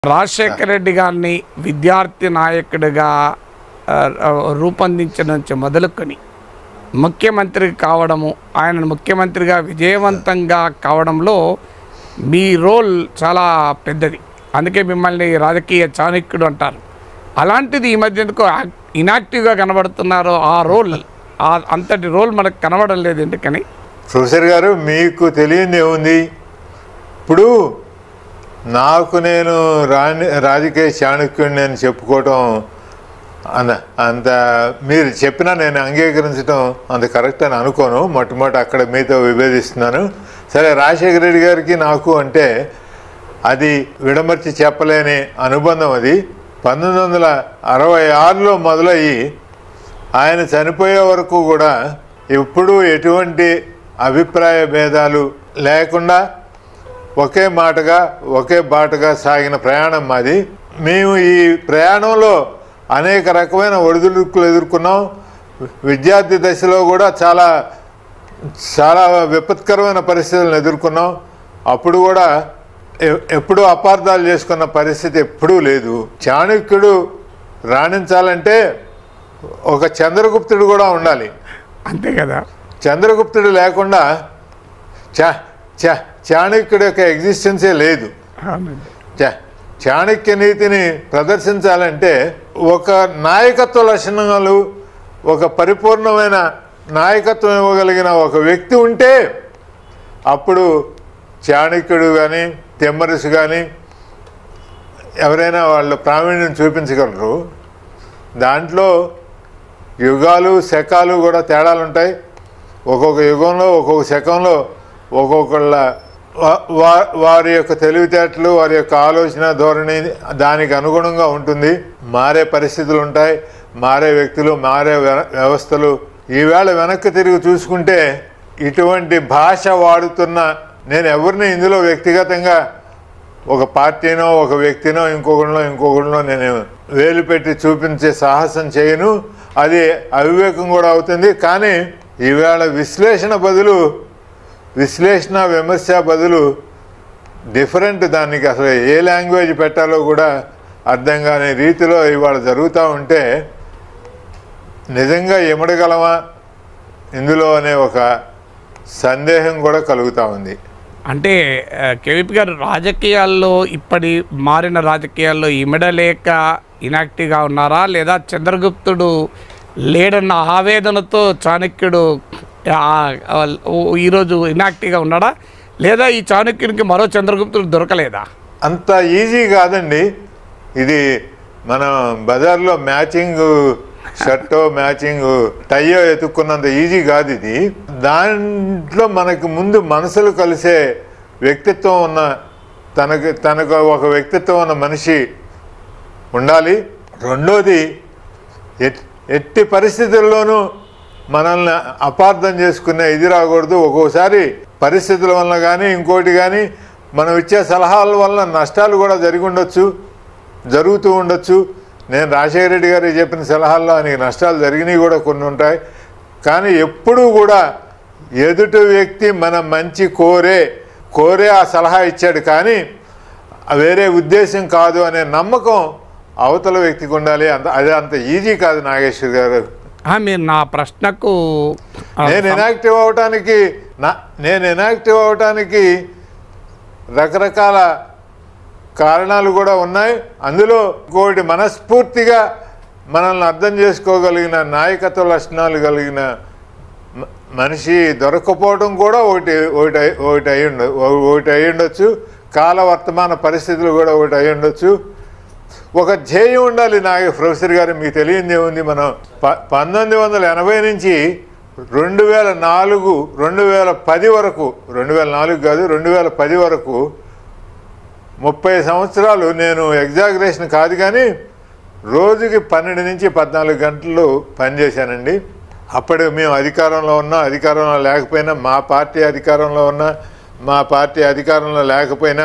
రాజశేఖర రెడ్డి గారిని విద్యార్థి నాయకుడిగా ఆ, ఆ, రూపొందించిన నుంచి మొదలుకొని ముఖ్యమంత్రి కావడము ఆయన ముఖ్యమంత్రిగా విజయవంతంగా కావడంలో మీ రోల్ చాలా పెద్దది అందుకే మిమ్మల్ని రాజకీయ చాణక్యుడు అంటారు అలాంటిది ఈ మధ్య ఎందుకో యాక్- ఇనాక్టివ్గా కనబడుతున్నారు ఆ రోల్ ఆ అంతటి రోల్ మనకు కనబడం లేదు ఎందుకని ప్రొఫెసర్ గారు మీకు తెలియంది ఏముంది ఇప్పుడు నాకు నేను రాని రాజకీయ చాణక్యుడిని నేను చెప్పుకోవటం అంత అంత మీరు చెప్పినా నేను అంగీకరించడం అంత కరెక్ట్ అని అనుకోను మొట్టమొదటి అక్కడ మీతో విభేదిస్తున్నాను సరే రాజశేఖర రెడ్డి గారికి నాకు అంటే అది విడమర్చి చెప్పలేని అనుబంధం అది పంతొమ్మిది వందల అరవై ఆరులో మొదలయ్యి ఆయన చనిపోయే వరకు కూడా ఎప్పుడూ ఎటువంటి అభిప్రాయ భేదాలు లేకుండా ఒకే మాటగా ఒకే బాటగా సాగిన ప్రయాణం మాది మేము ఈ ప్రయాణంలో అనేక రకమైన ఒడిదుడుకులు ఎదుర్కొన్నాం విద్యార్థి దశలో కూడా చాలా చాలా విపత్కరమైన పరిస్థితులను ఎదుర్కొన్నాం అప్పుడు కూడా ఎ- ఎప్పుడూ అపార్థాలు చేసుకున్న పరిస్థితి ఎప్పుడూ లేదు చాణక్యుడు రాణించాలంటే ఒక చంద్రగుప్తుడు కూడా ఉండాలి అంతే కదా చంద్రగుప్తుడు లేకుండా చా చా చాణక్యుడి యొక్క ఎగ్జిస్టెన్సే లేదు అవునండి చా చాణక్య నీతిని ప్రదర్శించాలంటే ఒక నాయకత్వ లక్షణాలు ఒక పరిపూర్ణమైన నాయకత్వం ఇవ్వగలిగిన ఒక వ్యక్తి ఉంటే అప్పుడు చాణక్యుడు కానీ తెమ్మరసు కానీ ఎవరైనా వాళ్ళ ప్రావీణ్యం చూపించగలరు దాంట్లో యుగాలు శకాలు కూడా తేడాలు ఉంటాయి ఒక్కొక్క యుగంలో ఒక్కొక్క శకంలో ఒక్కొక్కళ్ళ వా- వా- వారి యొక్క తెలివితేటలు వారి యొక్క ఆలోచన ధోరణి దానికి అనుగుణంగా ఉంటుంది మారే పరిస్థితులు ఉంటాయి మారే వ్యక్తులు మారే వ్య- వ్యవస్థలు ఈవేళ వెనక్కి తిరిగి చూసుకుంటే ఇటువంటి భాష వాడుతున్న నేను ఎవరిని ఇందులో వ్యక్తిగతంగా ఒక పార్టీనో ఒక వ్యక్తినో ఇంకొకరినో ఇంకొకరినో నేను వేలు పెట్టి చూపించే సాహసం చేయను అది అవివేకం కూడా అవుతుంది కానీ ఈవేళ విశ్లేషణ బదులు విశ్లేషణ విమర్శ బదులు డిఫరెంట్ దానికి అసలు ఏ లాంగ్వేజ్ పెట్టాలో కూడా అర్థం కాని రీతిలో ఇవాళ జరుగుతూ ఉంటే నిజంగా ఎమడగలమా ఇందులో అనే ఒక సందేహం కూడా కలుగుతూ ఉంది అంటే ఆ, కేవీపీ గారు రాజకీయాల్లో ఇప్పటి మారిన రాజకీయాల్లో ఇమడలేక ఇనాక్టివ్గా ఉన్నారా లేదా చంద్రగుప్తుడు లేడన్న ఆవేదనతో చాణక్యుడు ఆ, ఆ, ఓ- ఈరోజు ఇనాక్టివ్గా ఉన్నాడా లేదా ఈ చాణక్యునికి మరో చంద్రగుప్తుడు దొరకలేదా అంత ఈజీ కాదండి ఇది మనం బజార్లో మ్యాచింగ్ షర్టో మ్యాచింగ్ టైయో ఎత్తుక్కున్నంత ఈజీ కాదు ఇది దాంట్లో మనకు ముందు మనసులు కలిసే వ్యక్తిత్వం ఉన్న తనకు తనకు ఒక వ్యక్తిత్వం ఉన్న మనిషి ఉండాలి రెండోది ఎట్- ఎట్టి పరిస్థితుల్లోనూ మనల్ని అపార్థం చేసుకునే ఇది రాకూడదు ఒక్కోసారి పరిస్థితుల వల్ల కానీ ఇంకోటి కానీ మనం ఇచ్చే సలహాల వల్ల నష్టాలు కూడా జరిగి ఉండొచ్చు జరుగుతూ ఉండొచ్చు నేను రాజశేఖర రెడ్డి గారికి చెప్పిన సలహాల్లో ఆయనకి నష్టాలు జరిగినవి కూడా కొన్ని ఉంటాయి కానీ ఎప్పుడూ కూడా ఎదుటి వ్యక్తి మన మంచి కోరే కోరే ఆ సలహా ఇచ్చాడు కానీ వేరే ఉద్దేశం కాదు అనే నమ్మకం అవతల వ్యక్తికి ఉండాలి అంత అదే అంత ఈజీ కాదు నాగేశ్వర్ గారు ఆ, మీరు నా ప్రశ్నకు ఆ, నేను ఇనాక్టివ్ అవటానికి నా నేను ఇనాక్టివ్ అవటానికి రకరకాల కారణాలు కూడా ఉన్నాయి అందులో ఇంకోటి మనస్ఫూర్తిగా మనల్ని అర్థం చేసుకోగలిగిన నాయకత్వ లక్షణాలు కలిగిన మ- మనిషి దొరకపోవడం కూడా ఒకటి ఒకటి అయి- ఒకటి అయి ఉండ ఒకటి అయి ఉండొచ్చు కాల వర్తమాన పరిస్థితులు కూడా ఒకటి అయి ఉండొచ్చు ఒక ధ్యేయం ఉండాలి నాగ ప్రొఫెసర్ గారు మీకు తెలియంది ఏముంది మనం ప పంతొమ్మిది వందల ఎనభై నుంచి రెండు వేల నాలుగు రెండు వేల పది వరకు రెండు వేల నాలుగు కాదు రెండు వేల పది వరకు ముప్పై సంవత్సరాలు నేను ఎగ్జాగరేషన్ కాదు కానీ రోజుకి పన్నెండు నుంచి పద్నాలుగు గంటలు పనిచేశానండి అప్పుడు మేము అధికారంలో ఉన్నా అధికారంలో లేకపోయినా మా పార్టీ అధికారంలో ఉన్నా మా పార్టీ అధికారంలో లేకపోయినా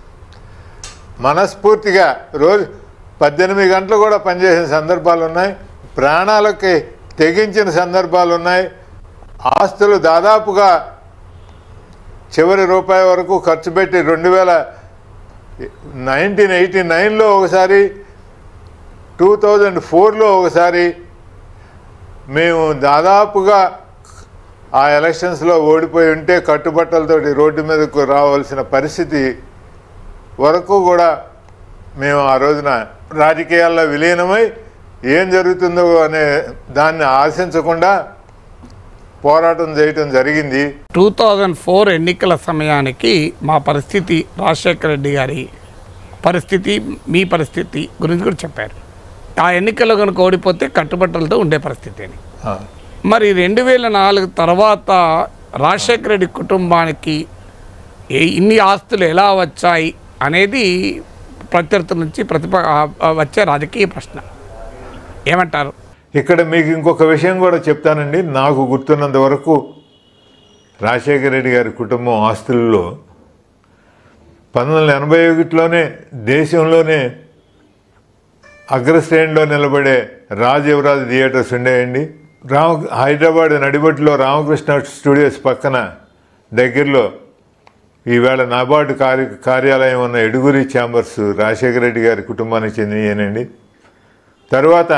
మనస్ఫూర్తిగా రోజు పద్దెనిమిది గంటలు కూడా పనిచేసిన సందర్భాలు ఉన్నాయి ప్రాణాలకి తెగించిన సందర్భాలు ఉన్నాయి ఆస్తులు దాదాపుగా చివరి రూపాయి వరకు ఖర్చు పెట్టి రెండు వేల నైన్టీన్ ఎయిటీ నైన్లో ఒకసారి టూ థౌజండ్ ఫోర్లో ఒకసారి మేము దాదాపుగా ఆ ఎలక్షన్స్లో ఓడిపోయి ఉంటే కట్టుబట్టలతోటి రోడ్డు మీదకు రావాల్సిన పరిస్థితి వరకు కూడా మేము ఆ రోజున రాజకీయాల్లో విలీనమై ఏం జరుగుతుందో అనే దాన్ని ఆశించకుండా పోరాటం చేయటం జరిగింది టూ థౌజండ్ ఫోర్ ఎన్నికల సమయానికి మా పరిస్థితి రాజశేఖర రెడ్డి గారి పరిస్థితి మీ పరిస్థితి గురించి కూడా చెప్పారు ఆ ఎన్నికల్లో కనుక ఓడిపోతే కట్టుబట్టలతో ఉండే పరిస్థితి అని ఆ, మరి రెండు వేల నాలుగు తర్వాత రాజశేఖర రెడ్డి కుటుంబానికి ఏ ఇన్ని ఆస్తులు ఎలా వచ్చాయి అనేది ప్రత్యర్థుల నుంచి ప్రతిప ఆ- ఆ వచ్చే రాజకీయ ప్రశ్న ఏమంటారు ఇక్కడ మీకు ఇంకొక విషయం కూడా చెప్తానండి నాకు గుర్తున్నంత వరకు రాజశేఖర రెడ్డి గారి కుటుంబం ఆస్తులలో పంతొమ్మిది వందల ఎనభై ఒకటిలోనే దేశంలోనే అగ్రశ్రేణిలో నిలబడే రాజ్ యువరాజ్ థియేటర్స్ ఉండేయండి రామ హైదరాబాద్ నడిబొట్టులో రామకృష్ణ స్టూడియోస్ పక్కన దగ్గరలో ఈవేళ నాబార్డు కార్య కార్యాలయం ఉన్న ఎడుగురి ఛాంబర్స్ రాజశేఖర రెడ్డి గారి కుటుంబానికి చెందినయేనండి తరువాత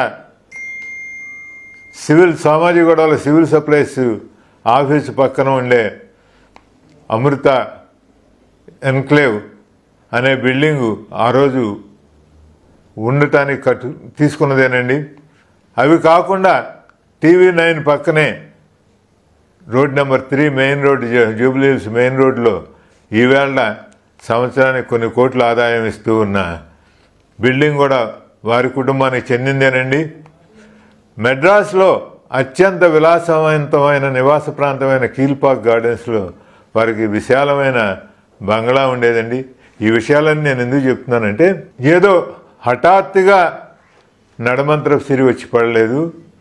సివిల్ సామాజిగూడలో సివిల్ సప్లైస్ ఆఫీసు పక్కన ఉండే అమృత ఎన్క్లేవ్ అనే బిల్డింగు ఆ రోజు ఉండటానికి కట్టు తీసుకున్నదేనండి అవి కాకుండా టీవీ నైన్ పక్కనే road number three main road Jubilee Hills main రోడ్లో ఈవేళ సంవత్సరానికి కొన్ని కోట్ల ఆదాయం ఇస్తూ ఉన్న బిల్డింగ్ కూడా వారి కుటుంబానికి చెందిందేనండి మెడ్రాస్లో అత్యంత విలాసవంతమైన నివాస ప్రాంతమైన కీల్పాక్ గార్డెన్స్లో వారికి విశాలమైన బంగ్లా ఉండేదండి ఈ విషయాలన్నీ నేను ఎందుకు చెప్తున్నానంటే ఏదో హఠాత్తుగా నడమంత్రపు సిరి వచ్చి పడలేదు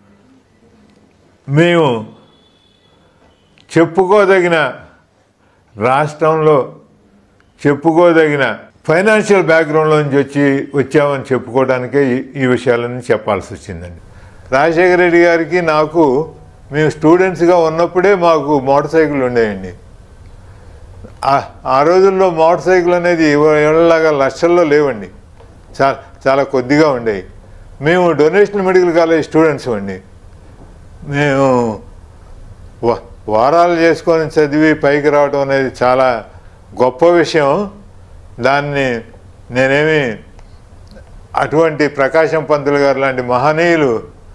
మేము చెప్పుకోదగిన రాష్ట్రంలో చెప్పుకోదగిన ఫైనాన్షియల్ బ్యాక్గ్రౌండ్లో నుంచి వచ్చి వచ్చామని చెప్పుకోవడానికే ఈ- ఈ విషయాలన్నీ చెప్పాల్సి వచ్చిందండి రాజశేఖర రెడ్డి గారికి నాకు మేము స్టూడెంట్స్గా ఉన్నప్పుడే మాకు మోటార్ సైకిల్ ఉండేయండి ఆ- ఆ రోజుల్లో మోటార్ సైకిల్ అనేది ఏళ్ళలాగా లక్షల్లో లేవండి చాలా చాలా కొద్దిగా ఉండేవి మేము డొనేషన్ మెడికల్ కాలేజ్ స్టూడెంట్స్ అండి మేము వా- వారాలు చేసుకొని చదివి పైకి రావడం అనేది చాలా గొప్ప విషయం దాన్ని నేనేమి అటువంటి ప్రకాశం పంతులు గారు లాంటి మహనీయులు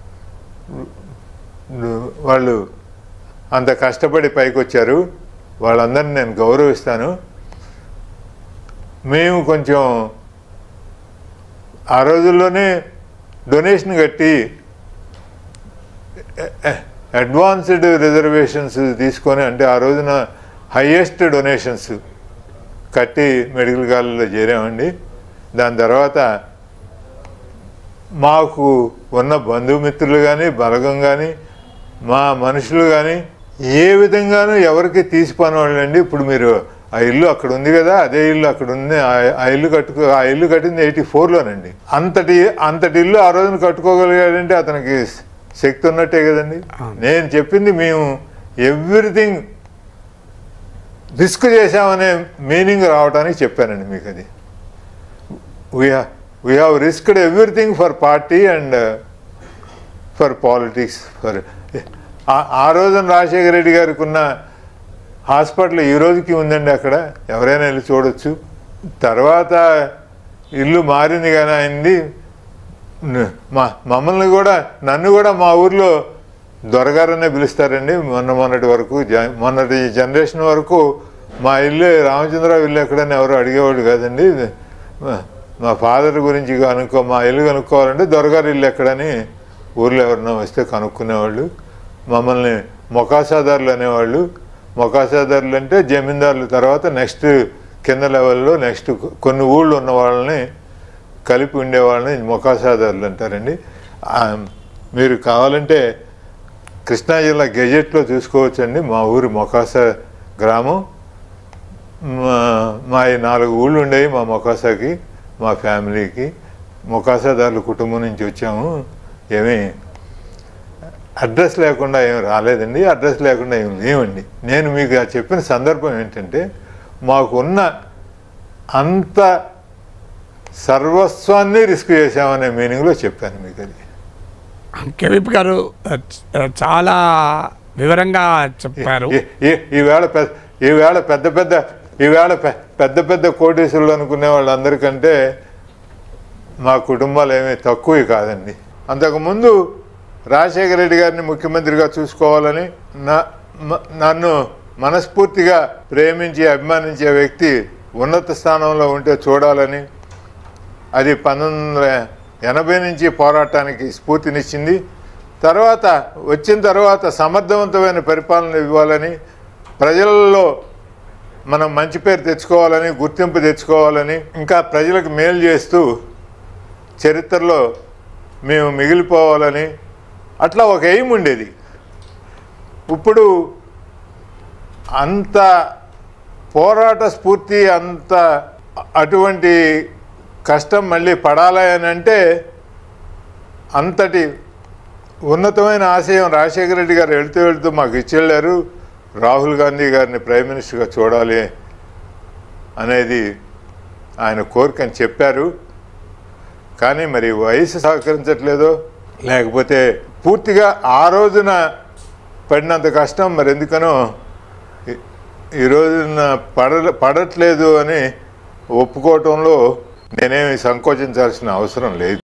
వాళ్ళు అంత కష్టపడి పైకి వచ్చారు వాళ్ళందరిని నేను గౌరవిస్తాను మేము కొంచెం ఆ రోజుల్లోనే డొనేషన్ కట్టి అడ్వాన్స్డ్ రిజర్వేషన్స్ తీసుకొని అంటే ఆ రోజున హయ్యెస్ట్ డొనేషన్స్ కట్టి మెడికల్ కాలేజీలో చేరామండి దాని తర్వాత మాకు ఉన్న బంధుమిత్రులు కానీ బలగం కానీ మా మనుషులు కానీ ఏ విధంగానూ ఎవరికి తీసిపోనివాళ్ళండి ఇప్పుడు మీరు ఆ ఇల్లు అక్కడ ఉంది కదా అదే ఇల్లు అక్కడ ఉంది ఆ- ఆ ఇల్లు కట్టుకో ఆ ఇల్లు కట్టింది ఎయిటీ ఫోర్లోనండి అంతటి అంతటి ఇల్లు ఆ రోజున కట్టుకోగలిగాడంటే అతనికి శక్తి ఉన్నట్టే కదండి నేను చెప్పింది మేము ఎవ్రీథింగ్ రిస్క్ చేశామనే మీనింగ్ రావడానికి చెప్పానండి మీకు అది we we have risked everything for party and for politics for ఆ రోజున రాజశేఖర రెడ్డి గారికి ఉన్న హాస్పిటల్ ఈ రోజుకి ఉందండి అక్కడ ఎవరైనా వెళ్ళి చూడొచ్చు తర్వాత ఇల్లు మారింది కానీ అయింది న- మా మమ్మల్ని కూడా నన్ను కూడా మా ఊర్లో దొరగారనే పిలుస్తారండి మొన్న మొన్నటి వరకు జ- మొన్నటి జనరేషన్ వరకు మా ఇల్లు రామచంద్రరావు ఇల్లు ఎక్కడని ఎవరు అడిగేవాడు కాదండి మా- మా ఫాదర్ గురించి కనుక్కో మా ఇల్లు కనుక్కోవాలంటే దొరగారు ఇల్లు ఎక్కడని ఊర్లో ఎవరన్నా వస్తే కనుక్కునేవాళ్ళు మమ్మల్ని మొకాసాదారులు అనేవాళ్ళు మొకాసాదారులు అంటే జమీందారుల తర్వాత నెక్స్ట్ కింద లెవెల్లో నెక్స్ట్ కొన్ని ఊళ్ళు ఉన్న వాళ్ళని కలిపి ఉండేవాళ్ళని మొకాసాదారులు అంటారండి ఆ, మీరు కావాలంటే కృష్ణా జిల్లా గెజెట్లో చూసుకోవచ్చండి మా ఊరి మొకాస గ్రామం మా మా ఈ నాలుగు ఊళ్ళు ఉండేవి మా మొకాసాకి మా ఫ్యామిలీకి మొకాసాదారుల కుటుంబం నుంచి వచ్చాము ఏమీ అడ్రస్ లేకుండా ఏం రాలేదండి అడ్రస్ లేకుండా ఏం లేవండి నేను మీకు ఆ చెప్పిన సందర్భం ఏంటంటే మాకున్న అంత సర్వస్వాన్ని రిస్క్ చేశామనే మీనింగ్లో చెప్పాను మీకు అది కేవీపీ గారు ఆ, చ- చాలా వివరంగా చెప్పారు ఈ- ఈ- ఈవేళ పెద్ద ఈవేళ పెద్ద పెద్ద ఈవేళ పె- పెద్ద పెద్ద కోటీసులు అనుకునే వాళ్ళందరికంటే మా కుటుంబాలు ఏమీ తక్కువ కాదండి అంతకుముందు రాజశేఖర రెడ్డి గారిని ముఖ్యమంత్రిగా చూసుకోవాలని నా మ- నన్ను మనస్ఫూర్తిగా ప్రేమించి అభిమానించే వ్యక్తి ఉన్నత స్థానంలో ఉంటే చూడాలని అది పంతొమ్మిది వందల ఎనభై నుంచి పోరాటానికి స్ఫూర్తినిచ్చింది తర్వాత వచ్చిన తర్వాత సమర్థవంతమైన పరిపాలన ఇవ్వాలని ప్రజలలో మనం మంచి పేరు తెచ్చుకోవాలని గుర్తింపు తెచ్చుకోవాలని ఇంకా ప్రజలకు మేలు చేస్తూ చరిత్రలో మేము మిగిలిపోవాలని అట్లా ఒక ఎయిమ్ ఉండేది ఇప్పుడు అంత పోరాట స్ఫూర్తి అంత అటువంటి కష్టం మళ్ళీ పడాలి అని అంటే అంతటి ఉన్నతమైన ఆశయం రాజశేఖర రెడ్డి గారు వెళుతూ వెళుతూ మాకు ఇచ్చెళ్ళారు రాహుల్ గాంధీ గారిని ప్రైమ్ మినిస్టర్గా చూడాలి అనేది ఆయన కోరికని చెప్పారు కానీ మరి వయసు సహకరించట్లేదో లేకపోతే పూర్తిగా ఆ రోజున పడినంత కష్టం మరి ఎందుకనో ఈ- ఈ రోజున పడ పడట్లేదు అని ఒప్పుకోవటంలో నేనేమి సంకోచించాల్సిన అవసరం లేదు